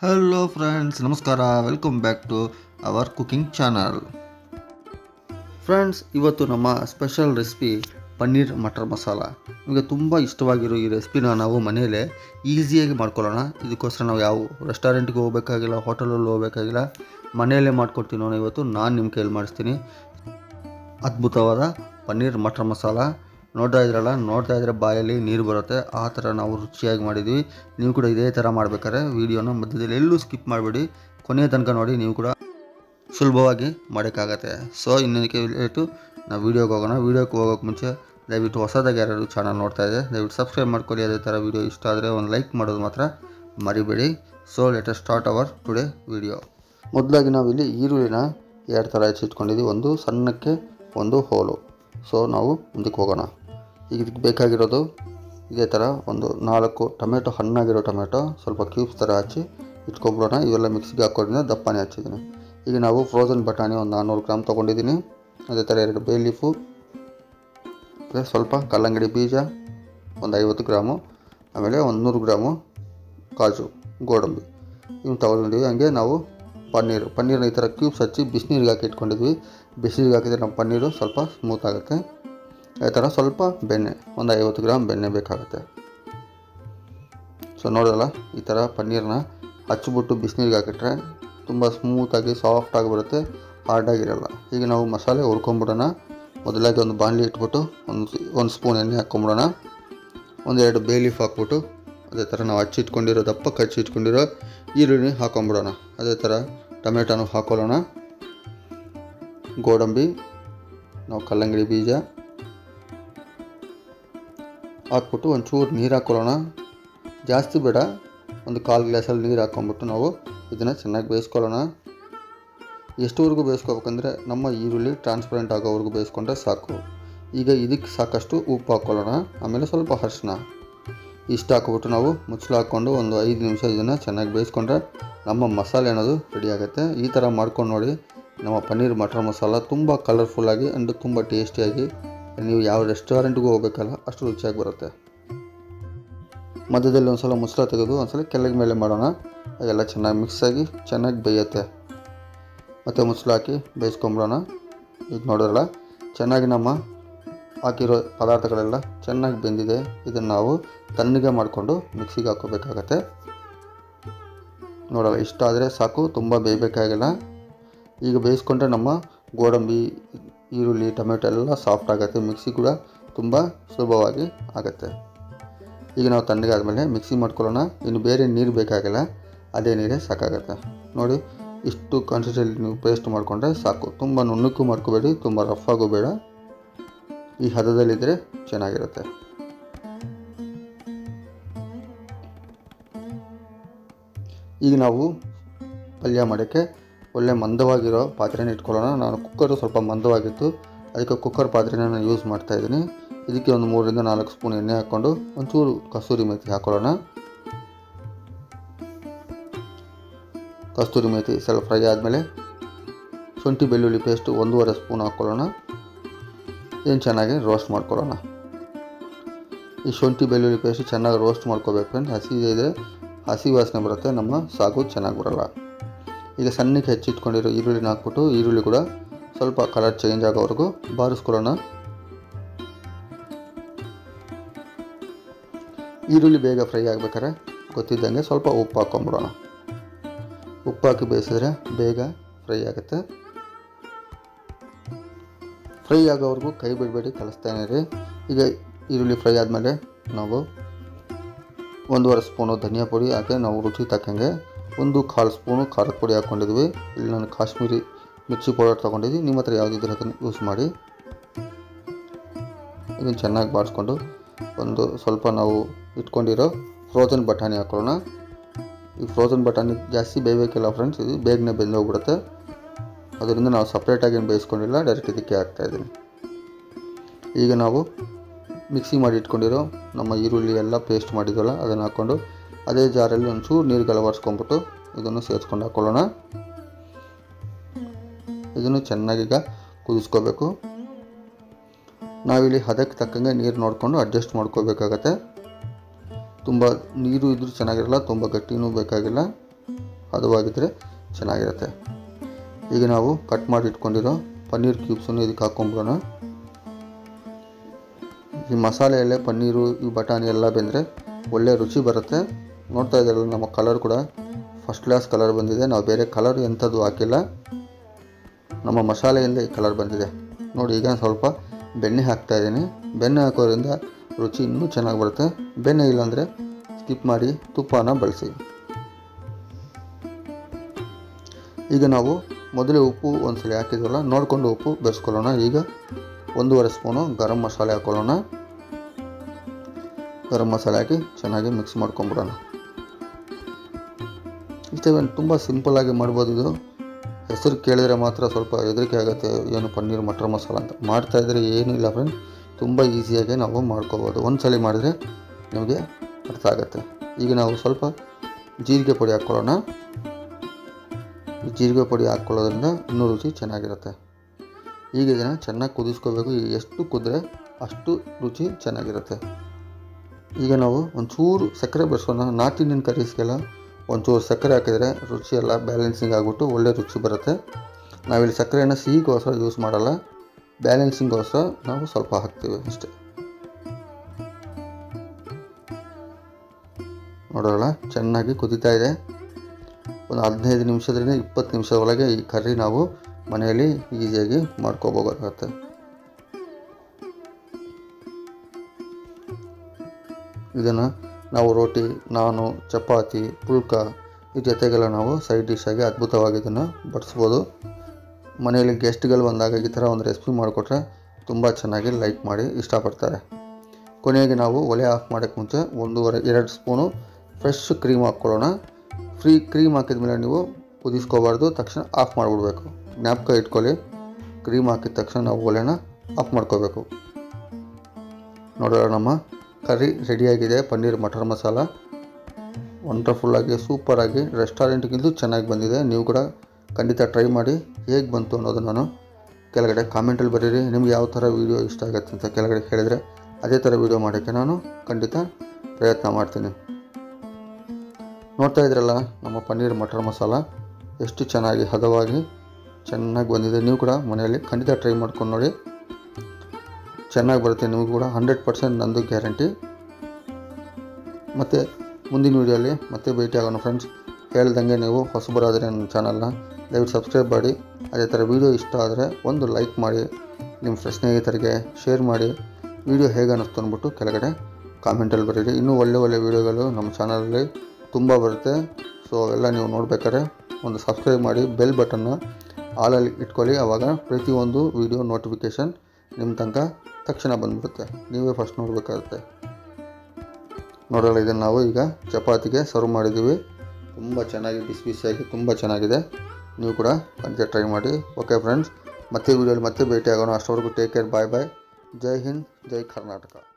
hello friends ನಮಸ್ಕಾರ welcome back to our cooking channel friends ಇವತ್ತು ನಮ್ಮ ಸ್ಪೆಷಲ್ ರೆಸಿಪಿ ಪನ್ನೀರ್ ಮಟರ್ ಮಸಾಲ ನಿಮಗೆ ತುಂಬ ಇಷ್ಟವಾಗಿರೋ ಈ ರೆಸಿಪಿನ ನಾವು ಮನೆಯಲ್ಲೇ ಈಸಿಯಾಗಿ ಮಾಡ್ಕೊಳ್ಳೋಣ ಇದಕ್ಕೋಸ್ಕರ ನಾವು ಯಾವ ರೆಸ್ಟೋರೆಂಟ್ಗೆ ಹೋಗಬೇಕಾಗಿಲ್ಲ ಹೋಟೆಲಲ್ಲಿ ಹೋಗಬೇಕಾಗಿಲ್ಲ ಮನೆಯಲ್ಲೇ ಮಾಡ್ಕೊಡ್ತೀನಿ ನಾನು ಇವತ್ತು ನಾನು ನಿಮ್ಮ ಕೈಯಲ್ಲಿ ಮಾಡಿಸ್ತೀನಿ ಅದ್ಭುತವಾದ ಪನ್ನೀರ್ ಮಟರ್ ಮಸಾಲ ನೋಡ್ತಾ ಇದ್ರಲ್ಲ ನೋಡ್ತಾ ಇದ್ರೆ ಬಾಯಲ್ಲಿ ನೀರು ಬರುತ್ತೆ ಆ ಥರ ನಾವು ರುಚಿಯಾಗಿ ಮಾಡಿದ್ವಿ ನೀವು ಕೂಡ ಇದೇ ಥರ ಮಾಡ್ಬೇಕಾದ್ರೆ ವೀಡಿಯೋನ ಮಧ್ಯದಲ್ಲಿ ಎಲ್ಲೂ ಸ್ಕಿಪ್ ಮಾಡಬೇಡಿ ಕೊನೆಯ ತನಕ ನೋಡಿ ನೀವು ಕೂಡ ಸುಲಭವಾಗಿ ಮಾಡೋಕ್ಕಾಗತ್ತೆ ಸೊ ಇನ್ನೊಂದಕ್ಕೆ ಲೇಟು ನಾವು ವೀಡಿಯೋಗೆ ಹೋಗೋಣ ವೀಡಿಯೋಕ್ಕೆ ಹೋಗೋಕ್ಕೆ ಮುಂಚೆ ದಯವಿಟ್ಟು ಹೊಸದಾಗಿ ಯಾರು ಚಾನಲ್ ನೋಡ್ತಾ ಇದೆ ದಯವಿಟ್ಟು ಸಬ್ಸ್ಕ್ರೈಬ್ ಮಾಡ್ಕೊಳ್ಳಿ ಅದೇ ಥರ ವೀಡಿಯೋ ಇಷ್ಟ ಆದರೆ ಒಂದು ಲೈಕ್ ಮಾಡೋದು ಮಾತ್ರ ಮರಿಬೇಡಿ so let start our today video ಮೊದಲಾಗಿ ನಾವಿಲ್ಲಿ ಈರುಳ್ಳಿನ ಎರಡು ಥರ ಹೆಚ್ಚಿಟ್ಕೊಂಡಿದ್ದೀವಿ ಒಂದು ಸಣ್ಣಕ್ಕೆ ಒಂದು ಹೋಲು ಸೊ ನಾವು ಮುಂದಕ್ಕೆ ಹೋಗೋಣ ಈಗ ಇದಕ್ಕೆ ಬೇಕಾಗಿರೋದು ಇದೇ ಥರ ಒಂದು ನಾಲ್ಕು ಟೊಮೆಟೊ ಹಣ್ಣಾಗಿರೋ ಟೊಮೆಟೊ ಸ್ವಲ್ಪ ಕ್ಯೂಬ್ಸ್ ಥರ ಹಚ್ಚಿ ಇಟ್ಕೊಬಿಡೋಣ ಇವೆಲ್ಲ ಮಿಕ್ಸಿಗೆ ಹಾಕೋದ್ರಿಂದ ದಪ್ಪನೇ ಹಚ್ಚಿದ್ದೀನಿ ಈಗ ನಾವು ಫ್ರೋಝನ್ ಬಟಾಣಿ ಒಂದು ನಾನ್ನೂರು ಗ್ರಾಮ್ ತೊಗೊಂಡಿದ್ದೀನಿ ಅದೇ ಥರ ಎರಡು ಬೇ ಲೀಫು ಮತ್ತು ಸ್ವಲ್ಪ ಕಲ್ಲಂಗಡಿ ಬೀಜ ಒಂದು ಐವತ್ತು ಗ್ರಾಮು ಆಮೇಲೆ ಒಂದು ನೂರು ಗ್ರಾಮು ಕಾಜು ಗೋಡಂಬಿ ಇವು ತೊಗೊಂಡಿದ್ದೀವಿ ಹಂಗೆ ನಾವು ಪನ್ನೀರು ಪನ್ನೀರ್ನ ಈ ಥರ ಕ್ಯೂಬ್ಸ್ ಹಚ್ಚಿ ಬಿಸಿನೀರಿಗೆ ಹಾಕಿ ಇಟ್ಕೊಂಡಿದ್ವಿ ಬಿಸಿನೀರಿಗೆ ಹಾಕಿದರೆ ನಮ್ಮ ಪನ್ನೀರು ಸ್ವಲ್ಪ ಸ್ಮೂತ್ ಆಗುತ್ತೆ ಅದೇ ಥರ ಸ್ವಲ್ಪ ಬೆಣ್ಣೆ ಒಂದು ಐವತ್ತು ಗ್ರಾಮ್ ಬೆಣ್ಣೆ ಬೇಕಾಗುತ್ತೆ ಸೊ ನೋಡೋಲ್ಲ ಈ ಥರ ಪನ್ನೀರನ್ನ ಹಚ್ಚಿಬಿಟ್ಟು ಬಿಸಿನೀರಿಗೆ ಹಾಕಿಟ್ರೆ ತುಂಬ ಸ್ಮೂತಾಗಿ ಸಾಫ್ಟಾಗಿ ಬರುತ್ತೆ ಹಾರ್ಡಾಗಿರಲ್ಲ ಈಗ ನಾವು ಮಸಾಲೆ ಹುರ್ಕೊಂಬಿಡೋಣ ಮೊದಲಾಗಿ ಒಂದು ಬಾಣಲಿ ಇಟ್ಬಿಟ್ಟು ಒಂದು ಒಂದು ಸ್ಪೂನ್ ಎಣ್ಣೆ ಹಾಕ್ಕೊಂಬಿಡೋಣ ಒಂದೆರಡು ಬೇ ಲೀಫ್ ಹಾಕ್ಬಿಟ್ಟು ಅದೇ ಥರ ನಾವು ಹಚ್ಚಿಟ್ಕೊಂಡಿರೋ ದಪ್ಪಕ್ಕೆ ಹಚ್ಚಿಟ್ಕೊಂಡಿರೋ ಈರುಳ್ಳಿ ಹಾಕ್ಕೊಂಬಿಡೋಣ ಅದೇ ಥರ ಟೊಮೆಟೊನು ಹಾಕೊಳ್ಳೋಣ ಗೋಡಂಬಿ ನಾವು ಕಲ್ಲಂಗಡಿ ಬೀಜ ಹಾಕ್ಬಿಟ್ಟು ಒಂಚೂರು ನೀರು ಹಾಕ್ಕೊಳ್ಳೋಣ ಜಾಸ್ತಿ ಬೇಡ ಒಂದು ಕಾಲು ಗ್ಲಾಸಲ್ಲಿ ನೀರು ಹಾಕ್ಕೊಂಬಿಟ್ಟು ನಾವು ಇದನ್ನು ಚೆನ್ನಾಗಿ ಬೇಯಿಸ್ಕೊಳ್ಳೋಣ ಎಷ್ಟುವರೆಗೂ ಬೇಯಿಸ್ಕೋಬೇಕಂದ್ರೆ ನಮ್ಮ ಈರುಳ್ಳಿ ಟ್ರಾನ್ಸ್ಪರೆಂಟ್ ಆಗೋವರೆಗೂ ಬೇಯಿಸ್ಕೊಂಡ್ರೆ ಸಾಕು ಈಗ ಇದಕ್ಕೆ ಸಾಕಷ್ಟು ಉಪ್ಪು ಹಾಕ್ಕೊಳ್ಳೋಣ ಆಮೇಲೆ ಸ್ವಲ್ಪ ಅರಿಶಿನ ಇಷ್ಟು ಹಾಕ್ಬಿಟ್ಟು ನಾವು ಮುಚ್ಚಲು ಹಾಕ್ಕೊಂಡು ಒಂದು ಐದು ನಿಮಿಷ ಇದನ್ನು ಚೆನ್ನಾಗಿ ಬೇಯಿಸ್ಕೊಂಡ್ರೆ ನಮ್ಮ ಮಸಾಲೆ ಅನ್ನೋದು ರೆಡಿ ಆಗುತ್ತೆ ಈ ಥರ ಮಾಡ್ಕೊಂಡು ನೋಡಿ ನಮ್ಮ ಪನ್ನೀರ್ ಮಟರ್ ಮಸಾಲ ತುಂಬ ಕಲರ್ಫುಲ್ಲಾಗಿ ಆ್ಯಂಡ್ ತುಂಬ ಟೇಸ್ಟಿಯಾಗಿ ನೀವು ಯಾವ ರೆಸ್ಟೋರೆಂಟ್ಗೂ ಹೋಗಬೇಕಲ್ಲ ಅಷ್ಟು ರುಚಿಯಾಗಿ ಬರುತ್ತೆ ಮಧ್ಯದಲ್ಲಿ ಒಂದು ಸಲ ಮುಚ್ಚಳ ತೆಗೆದು ಒಂದು ಸಲ ಕೆಳಗೆ ಮೇಲೆ ಮಾಡೋಣ ಅದೆಲ್ಲ ಚೆನ್ನಾಗಿ ಮಿಕ್ಸಾಗಿ ಚೆನ್ನಾಗಿ ಬೇಯುತ್ತೆ ಮತ್ತು ಮುಚ್ಚಳ ಹಾಕಿ ಬೇಯಿಸ್ಕೊಂಬಿಡೋಣ ಈಗ ನೋಡಿದ್ರಲ್ಲ ಚೆನ್ನಾಗಿ ನಮ್ಮ ಹಾಕಿರೋ ಪದಾರ್ಥಗಳೆಲ್ಲ ಚೆನ್ನಾಗಿ ಬೆಂದಿದೆ ಇದನ್ನು ನಾವು ತಣ್ಣಗೆ ಮಾಡಿಕೊಂಡು ಮಿಕ್ಸಿಗೆ ಹಾಕೋಬೇಕಾಗತ್ತೆ ನೋಡಲ್ಲ ಇಷ್ಟ ಆದರೆ ಸಾಕು ತುಂಬ ಬೇಯಬೇಕಾಗಿಲ್ಲ ಈಗ ಬೇಯಿಸ್ಕೊಂಡ್ರೆ ನಮ್ಮ ಗೋಡಂಬಿ ಈರುಳ್ಳಿ ಟೊಮೆಟೊ ಎಲ್ಲ ಸಾಫ್ಟ್ ಆಗುತ್ತೆ ಮಿಕ್ಸಿ ಕೂಡ ತುಂಬ ಸುಲಭವಾಗಿ ಆಗುತ್ತೆ ಈಗ ನಾವು ತಣ್ಣಗೆ ಆದಮೇಲೆ ಮಿಕ್ಸಿ ಮಾಡ್ಕೊಳ್ಳೋಣ ಇನ್ನು ಬೇರೆ ನೀರು ಬೇಕಾಗಿಲ್ಲ ಅದೇ ನೀರೇ ಸಾಕಾಗುತ್ತೆ ನೋಡಿ ಇಷ್ಟು ಕನ್ಸಿಸ್ಟೆನ್ಸಿ ನೀವು ಪೇಸ್ಟ್ ಮಾಡಿಕೊಂಡ್ರೆ ಸಾಕು ತುಂಬ ನುಣ್ಣಕ್ಕೂ ಮಾಡ್ಕೋಬೇಡಿ ತುಂಬ ರಫ್ ಆಗೋ ಬೇಡ ಈ ಹದದಲ್ಲಿದ್ದರೆ ಚೆನ್ನಾಗಿರುತ್ತೆ ಈಗ ನಾವು ಪಲ್ಯ ಮಾಡೋಕ್ಕೆ ಒಳ್ಳೆ ಮಂದವಾಗಿರೋ ಪಾತ್ರೆನ ಇಟ್ಕೊಳ್ಳೋಣ ನಾನು ಕುಕ್ಕರು ಸ್ವಲ್ಪ ಮಂದವಾಗಿತ್ತು ಅದಕ್ಕೆ ಕುಕ್ಕರ್ ಪಾತ್ರೆನ ನಾನು ಯೂಸ್ ಮಾಡ್ತಾಯಿದ್ದೀನಿ ಇದಕ್ಕೆ ಒಂದು ಮೂರರಿಂದ ನಾಲ್ಕು ಸ್ಪೂನ್ ಎಣ್ಣೆ ಹಾಕ್ಕೊಂಡು ಒಂಚೂರು ಕಸ್ತೂರಿ ಮೇಥಿ ಹಾಕ್ಕೊಳ್ಳೋಣ ಕಸ್ತೂರಿ ಮೇಥಿ ಸ್ವಲ್ಪ ಫ್ರೈ ಆದಮೇಲೆ ಶುಂಠಿ ಬೆಳ್ಳುಳ್ಳಿ ಪೇಸ್ಟು ಒಂದೂವರೆ ಸ್ಪೂನ್ ಹಾಕ್ಕೊಳ್ಳೋಣ ಇದನ್ನು ಚೆನ್ನಾಗಿ ರೋಸ್ಟ್ ಮಾಡ್ಕೊಳ್ಳೋಣ ಈ ಶುಂಠಿ ಬೆಳ್ಳುಳ್ಳಿ ಪೇಸ್ಟ್ ಚೆನ್ನಾಗಿ ರೋಸ್ಟ್ ಮಾಡ್ಕೋಬೇಕು ಫ್ರೆಂಡ್ ಹಸಿ ಇದೆ ಹಸಿ ವಾಸನೆ ಬರುತ್ತೆ ನಮ್ಮ ಸಾಗು ಚೆನ್ನಾಗಿ ಬರೋಲ್ಲ ಈಗ ಸಣ್ಣಕ್ಕೆ ಹೆಚ್ಚಿಟ್ಕೊಂಡಿರೋ ಈರುಳ್ಳಿನ ಹಾಕ್ಬಿಟ್ಟು ಈರುಳ್ಳಿ ಕೂಡ ಸ್ವಲ್ಪ ಕಲರ್ ಚೇಂಜ್ ಆಗೋವರೆಗೂ ಬಾರಿಸ್ಕೊಳ್ಳೋಣ ಈರುಳ್ಳಿ ಬೇಗ ಫ್ರೈ ಆಗಬೇಕಾದ್ರೆ ಗೊತ್ತಿದ್ದಂಗೆ ಸ್ವಲ್ಪ ಉಪ್ಪು ಹಾಕ್ಕೊಂಬಿಡೋಣ ಉಪ್ಪು ಹಾಕಿ ಬೇಯಿಸಿದ್ರೆ ಬೇಗ ಫ್ರೈ ಆಗುತ್ತೆ ಫ್ರೈ ಆಗೋವರೆಗೂ ಕೈ ಬಿಡಬೇಡಿ ಕಲಿಸ್ತಾನೆ ರೀ ಈಗ ಈರುಳ್ಳಿ ಫ್ರೈ ಆದಮೇಲೆ ನಾವು ಒಂದೂವರೆ ಸ್ಪೂನು ಧನಿಯಾ ಪುಡಿ ಹಾಗೆ ನಾವು ರುಚಿ ತಕ್ಕಂಗೆ ಒಂದು ಕಾಲು ಸ್ಪೂನು ಖಾರದ ಪುಡಿ ಹಾಕ್ಕೊಂಡಿದ್ವಿ ಇಲ್ಲಿ ನಾನು ಕಾಶ್ಮೀರಿ ಮಿರ್ಚಿ ಪೌಡರ್ ತೊಗೊಂಡಿದ್ವಿ ನಿಮ್ಮ ಹತ್ರ ಯಾವುದಿದ್ರೆ ಅದನ್ನು ಯೂಸ್ ಮಾಡಿ ಇದನ್ನು ಚೆನ್ನಾಗಿ ಬಾಡಿಸ್ಕೊಂಡು ಒಂದು ಸ್ವಲ್ಪ ನಾವು ಇಟ್ಕೊಂಡಿರೋ ಫ್ರೋಝನ್ ಬಟಾಣಿ ಹಾಕೊಳ್ಳೋಣ ಈ ಫ್ರೋಝನ್ ಬಟಾಣಿ ಜಾಸ್ತಿ ಬೇಯಬೇಕಿಲ್ಲ ಫ್ರೆಂಡ್ಸ್ ಇದು ಬೇಗನೆ ಬೆಂದೋಗ್ಬಿಡುತ್ತೆ ಅದರಿಂದ ನಾವು ಸಪ್ರೇಟಾಗಿ ಏನು ಬೇಯಿಸ್ಕೊಂಡಿಲ್ಲ ಡೈರೆಕ್ಟ್ ಇದಕ್ಕೆ ಹಾಕ್ತಾಯಿದ್ದೀನಿ ಈಗ ನಾವು ಮಿಕ್ಸಿ ಮಾಡಿ ಇಟ್ಕೊಂಡಿರೋ ನಮ್ಮ ಈರುಳ್ಳಿ ಎಲ್ಲ ಪೇಸ್ಟ್ ಮಾಡಿದ್ವಲ್ಲ ಅದನ್ನು ಹಾಕ್ಕೊಂಡು ಅದೇ ಜಾರಲ್ಲಿ ಒಂಚೂರು ನೀರು ಗಲವರ್ಸ್ಕೊಂಬಿಟ್ಟು ಇದನ್ನು ಸೇರಿಸ್ಕೊಂಡು ಹಾಕ್ಕೊಳ್ಳೋಣ ಇದನ್ನು ಚೆನ್ನಾಗೀಗ ಕುದಿಸ್ಕೋಬೇಕು ನಾವಿಲ್ಲಿ ಹದಕ್ಕೆ ತಕ್ಕಂಗೆ ನೀರು ನೋಡಿಕೊಂಡು ಅಡ್ಜಸ್ಟ್ ಮಾಡ್ಕೋಬೇಕಾಗತ್ತೆ ತುಂಬ ನೀರು ಇದ್ರೂ ಚೆನ್ನಾಗಿರಲ್ಲ ತುಂಬ ಗಟ್ಟಿನೂ ಬೇಕಾಗಿಲ್ಲ ಹದವಾಗಿದ್ದರೆ ಚೆನ್ನಾಗಿರುತ್ತೆ ಈಗ ನಾವು ಕಟ್ ಮಾಡಿ ಇಟ್ಕೊಂಡಿರೋ ಪನ್ನೀರ್ ಕ್ಯೂಬ್ಸನ್ನು ಇದಕ್ಕೆ ಹಾಕ್ಕೊಂಬಿಡೋಣ ಈ ಮಸಾಲೆಯಲ್ಲೇ ಪನ್ನೀರು ಈ ಬಟಾಣಿ ಎಲ್ಲ ಬೆಂದರೆ ಒಳ್ಳೆ ರುಚಿ ಬರುತ್ತೆ ನೋಡ್ತಾ ಇದ್ದಾರಲ್ಲ ನಮ್ಮ ಕಲರ್ ಕೂಡ ಫಸ್ಟ್ ಕ್ಲಾಸ್ ಕಲರ್ ಬಂದಿದೆ ನಾವು ಬೇರೆ ಕಲರ್ ಎಂಥದ್ದು ಹಾಕಿಲ್ಲ ನಮ್ಮ ಮಸಾಲೆಯಿಂದ ಈ ಕಲರ್ ಬಂದಿದೆ ನೋಡಿ ಈಗ ಸ್ವಲ್ಪ ಬೆಣ್ಣೆ ಹಾಕ್ತಾ ಇದ್ದೀನಿ ಬೆಣ್ಣೆ ಹಾಕೋದ್ರಿಂದ ರುಚಿ ಇನ್ನೂ ಚೆನ್ನಾಗಿ ಬರುತ್ತೆ ಬೆಣ್ಣೆ ಇಲ್ಲಾಂದರೆ ಸ್ಕಿಪ್ ಮಾಡಿ ತುಪ್ಪನ ಬಳಸಿ ಈಗ ನಾವು ಮೊದಲೇ ಉಪ್ಪು ಒಂದ್ಸಲ ಹಾಕಿದ್ವಲ್ಲ ನೋಡಿಕೊಂಡು ಉಪ್ಪು ಬೆರೆಸ್ಕೊಳ್ಳೋಣ ಈಗ ಒಂದೂವರೆ ಸ್ಪೂನು ಗರಂ ಮಸಾಲೆ ಹಾಕ್ಕೊಳ್ಳೋಣ ಗರಂ ಮಸಾಲೆ ಹಾಕಿ ಚೆನ್ನಾಗಿ ಮಿಕ್ಸ್ ಮಾಡ್ಕೊಂಬಿಡೋಣ ಇಷ್ಟೇ ತುಂಬ ಸಿಂಪಲ್ಲಾಗಿ ಮಾಡ್ಬೋದು ಇದು ಹೆಸರು ಕೇಳಿದರೆ ಮಾತ್ರ ಸ್ವಲ್ಪ ಹೆದರಿಕೆ ಆಗುತ್ತೆ ಏನು ಪನ್ನೀರ್ ಮಟರ್ ಮಸಾಲ ಅಂತ ಮಾಡ್ತಾಯಿದ್ರೆ ಏನಿಲ್ಲ ಫ್ರೆಂಡ್ ತುಂಬ ಈಸಿಯಾಗಿ ನಾವು ಮಾಡ್ಕೋಬೋದು ಒಂದು ಸಲ ಮಾಡಿದರೆ ನಿಮಗೆ ಅರ್ಥ ಆಗುತ್ತೆ ಈಗ ನಾವು ಸ್ವಲ್ಪ ಜೀರಿಗೆ ಪುಡಿ ಹಾಕ್ಕೊಳ್ಳೋಣ ಈ ಜೀರಿಗೆ ಪುಡಿ ಹಾಕ್ಕೊಳ್ಳೋದ್ರಿಂದ ಇನ್ನೂ ರುಚಿ ಚೆನ್ನಾಗಿರುತ್ತೆ ಈಗ ಇದನ್ನು ಚೆನ್ನಾಗಿ ಕುದಿಸ್ಕೋಬೇಕು ಎಷ್ಟು ಕುದ್ರೆ ಅಷ್ಟು ರುಚಿ ಚೆನ್ನಾಗಿರುತ್ತೆ ಈಗ ನಾವು ಒಂಚೂರು ಸಕ್ಕರೆ ಬೆರೆಸೋಣ ನಾರ್ತ್ ಇಂಡಿಯನ್ ಕರೀಸ್ಗೆಲ್ಲ ಒಂಚೂರು ಸಕ್ಕರೆ ಹಾಕಿದರೆ ರುಚಿ ಎಲ್ಲ ಬ್ಯಾಲೆನ್ಸಿಂಗ್ ಆಗಿಬಿಟ್ಟು ಒಳ್ಳೆ ರುಚಿ ಬರುತ್ತೆ ನಾವಿಲ್ಲಿ ಸಕ್ಕರೆಯನ್ನು ಸಿಹಿಗೋಸ್ಕರ ಯೂಸ್ ಮಾಡಲ್ಲ ಬ್ಯಾಲೆನ್ಸಿಂಗೋಸ್ಕರ ನಾವು ಸ್ವಲ್ಪ ಹಾಕ್ತೀವಿ ಅಷ್ಟೇ ನೋಡೋಲ್ಲ ಚೆನ್ನಾಗಿ ಕುದೀತಾ ಇದೆ ಒಂದು ಹದಿನೈದು ನಿಮಿಷದಿಂದ ಇಪ್ಪತ್ತು ನಿಮಿಷದ ಒಳಗೆ ಈ ಕರ್ರಿ ನಾವು ಮನೆಯಲ್ಲಿ ಈಸಿಯಾಗಿ ಮಾಡ್ಕೋಬೋದಾಗತ್ತೆ ಇದನ್ನು ನಾವು ರೋಟಿ ನಾನು ಚಪಾತಿ ಪುಲ್ಕ ಈ ಜೊತೆಗೆಲ್ಲ ನಾವು ಸೈಡ್ ಡಿಶಾಗಿ ಅದ್ಭುತವಾಗಿ ಇದನ್ನು ಬಡಿಸ್ಬೋದು ಮನೆಯಲ್ಲಿ ಗೆಸ್ಟ್ಗಳು ಬಂದಾಗ ಈ ಥರ ಒಂದು ರೆಸಿಪಿ ಮಾಡಿಕೊಟ್ರೆ ತುಂಬ ಚೆನ್ನಾಗಿ ಲೈಕ್ ಮಾಡಿ ಇಷ್ಟಪಡ್ತಾರೆ ಕೊನೆಗೆ ನಾವು ಒಲೆ ಆಫ್ ಮಾಡೋಕ್ಕೆ ಮುಂಚೆ ಒಂದೂವರೆ ಎರಡು ಸ್ಪೂನು ಫ್ರೆಶ್ ಕ್ರೀಮ್ ಹಾಕ್ಕೊಳ್ಳೋಣ ಫ್ರೀ ಕ್ರೀಮ್ ಹಾಕಿದ ಮೇಲೆ ನೀವು ಕುದಿಸ್ಕೋಬಾರ್ದು ತಕ್ಷಣ ಆಫ್ ಮಾಡಿಬಿಡ್ಬೇಕು ಜ್ಞಾಪಕ ಇಟ್ಕೊಳ್ಳಿ ಕ್ರೀಮ್ ಹಾಕಿದ ತಕ್ಷಣ ನಾವು ಒಲೆನ ಆಫ್ ಮಾಡ್ಕೋಬೇಕು ನೋಡೋಣ ನಮ್ಮ ಕರ್ರಿ ರೆಡಿಯಾಗಿದೆ ಪನ್ನೀರ್ ಮಟರ್ ಮಸಾಲ ವಂಡರ್ಫುಲ್ಲಾಗಿ ಸೂಪರಾಗಿ ರೆಸ್ಟೋರೆಂಟ್ಗಿಂತಲೂ ಚೆನ್ನಾಗಿ ಬಂದಿದೆ ನೀವು ಕೂಡ ಖಂಡಿತ ಟ್ರೈ ಮಾಡಿ ಹೇಗೆ ಬಂತು ಅನ್ನೋದು ನಾನು ಕೆಳಗಡೆ ಕಾಮೆಂಟಲ್ಲಿ ಬರೀರಿ ನಿಮ್ಗೆ ಯಾವ ಥರ ವೀಡಿಯೋ ಇಷ್ಟ ಆಗುತ್ತೆ ಅಂತ ಕೆಳಗಡೆ ಹೇಳಿದರೆ ಅದೇ ಥರ ವೀಡಿಯೋ ಮಾಡೋಕ್ಕೆ ನಾನು ಖಂಡಿತ ಪ್ರಯತ್ನ ಮಾಡ್ತೀನಿ ನೋಡ್ತಾ ಇದ್ರಲ್ಲ ನಮ್ಮ ಪನ್ನೀರ್ ಮಟರ್ ಮಸಾಲ ಎಷ್ಟು ಚೆನ್ನಾಗಿ ಹದವಾಗಿ ಚೆನ್ನಾಗಿ ಬಂದಿದೆ ನೀವು ಕೂಡ ಮನೆಯಲ್ಲಿ ಖಂಡಿತ ಟ್ರೈ ಮಾಡ್ಕೊಂಡು ನೋಡಿ ಚೆನ್ನಾಗಿ ಬರುತ್ತೆ ನಿಮಗೂ ಕೂಡ ಹಂಡ್ರೆಡ್ ಪರ್ಸೆಂಟ್ ನಂದು ಗ್ಯಾರಂಟಿ ಮತ್ತು ಮುಂದಿನ ವೀಡಿಯೋಲಿ ಮತ್ತೆ ಭೇಟಿ ಆಗೋಣ ಫ್ರೆಂಡ್ಸ್ ಹೇಳ್ದಂಗೆ ನೀವು ಹೊಸಬರಾದರೆ ನನ್ನ ಚಾನಲ್ನ ದಯವಿಟ್ಟು ಸಬ್ಸ್ಕ್ರೈಬ್ ಮಾಡಿ ಅದೇ ಥರ ವೀಡಿಯೋ ಇಷ್ಟ ಆದರೆ ಒಂದು ಲೈಕ್ ಮಾಡಿ ನಿಮ್ಮ ಸ್ನೇಹಿತರಿಗೆ ಶೇರ್ ಮಾಡಿ ವೀಡಿಯೋ ಹೇಗೆ ಅನ್ನಿಸ್ತು ಅಂದ್ಬಿಟ್ಟು ಕೆಳಗಡೆ ಕಾಮೆಂಟಲ್ಲಿ ಬರೀರಿ ಇನ್ನೂ ಒಳ್ಳೆ ಒಳ್ಳೆ ವೀಡಿಯೋಗಳು ನಮ್ಮ ಚಾನಲಲ್ಲಿ ತುಂಬ ಬರುತ್ತೆ ಸೊ ಅವೆಲ್ಲ ನೀವು ನೋಡ್ಬೇಕಾದ್ರೆ ಒಂದು ಸಬ್ಸ್ಕ್ರೈಬ್ ಮಾಡಿ ಬೆಲ್ ಬಟನ್ನ ಆಲಲ್ಲಿ ಇಟ್ಕೊಳ್ಳಿ ಆವಾಗ ಪ್ರತಿಯೊಂದು ವೀಡಿಯೋ ನೋಟಿಫಿಕೇಷನ್ ನಿಮ್ಮ ತನಕ ತಕ್ಷಣ ಬಂದ್ಬಿಡುತ್ತೆ ನೀವೇ ಫಸ್ಟ್ ನೋಡಬೇಕಾಗುತ್ತೆ ನೋಡೋಲ್ಲ ಇದನ್ನು ನಾವು ಈಗ ಚಪಾತಿಗೆ ಸರ್ವ್ ಮಾಡಿದ್ದೀವಿ ತುಂಬ ಚೆನ್ನಾಗಿ ಬಿಸಿ ಬಿಸಿಯಾಗಿ ತುಂಬ ಚೆನ್ನಾಗಿದೆ ನೀವು ಕೂಡ ಖಂಡಿತ ಟ್ರೈ ಮಾಡಿ ಓಕೆ ಫ್ರೆಂಡ್ಸ್ ಮತ್ತೆ ವೀಡಿಯೋಲಿ ಮತ್ತೆ ಭೇಟಿ ಆಗೋಣ ಅಷ್ಟವರೆಗೂ ಟೇಕ್ ಕೇರ್ ಬಾಯ್ ಬಾಯ್ ಜೈ ಹಿಂದ್ ಜೈ ಕರ್ನಾಟಕ